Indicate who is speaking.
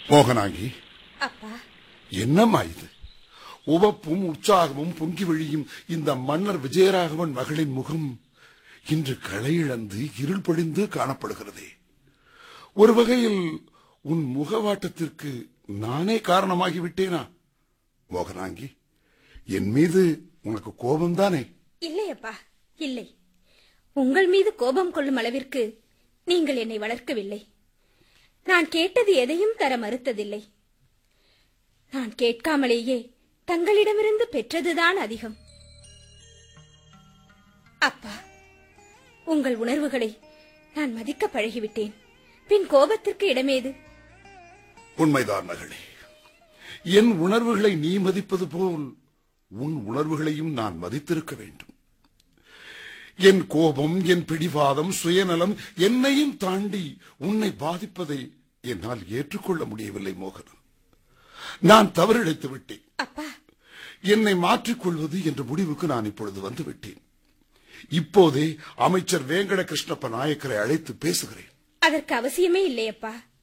Speaker 1: மோகனாங்கி
Speaker 2: அப்பா
Speaker 1: என்னம்மா இது உவப்பும் உற்சாகமும் பொங்கி வழியும் இந்த மன்னர் விஜயராகவன் மகளின் முகம் இன்று களையிழந்து இருள் படிந்து காணப்படுகிறதே ஒரு வகையில் உன் முகவாட்டத்திற்கு நானே காரணமாகிவிட்டேனா மோகனாங்கி என் மீது உனக்கு கோபம்தானே
Speaker 2: இல்லை அப்பா இல்லை உங்கள் மீது கோபம் கொள்ளும் அளவிற்கு நீங்கள் என்னை வளர்க்கவில்லை நான் கேட்டது எதையும் தர மறுத்ததில்லை நான் கேட்காமலேயே தங்களிடமிருந்து பெற்றதுதான் அதிகம் அப்பா உங்கள் உணர்வுகளை நான் மதிக்க பழகிவிட்டேன் பின் கோபத்திற்கு இடமேது
Speaker 1: உண்மைதான் மகளே என் உணர்வுகளை நீ மதிப்பது போல் உன் உணர்வுகளையும் நான் மதித்திருக்க வேண்டும் என் கோபம் என் பிடிவாதம் சுயநலம் என்னையும் தாண்டி உன்னை பாதிப்பதை என்னால் ஏற்றுக்கொள்ள முடியவில்லை மோகன் நான் தவறிழைத்து விட்டேன்
Speaker 2: அப்பா
Speaker 1: என்னை மாற்றிக்கொள்வது என்ற முடிவுக்கு நான் இப்பொழுது வந்து விட்டேன் இப்போதே அமைச்சர் வேங்கட கிருஷ்ணப்ப நாயக்கரை அழைத்து பேசுகிறேன்
Speaker 2: அதற்கு அவசியமே இல்லை அப்பா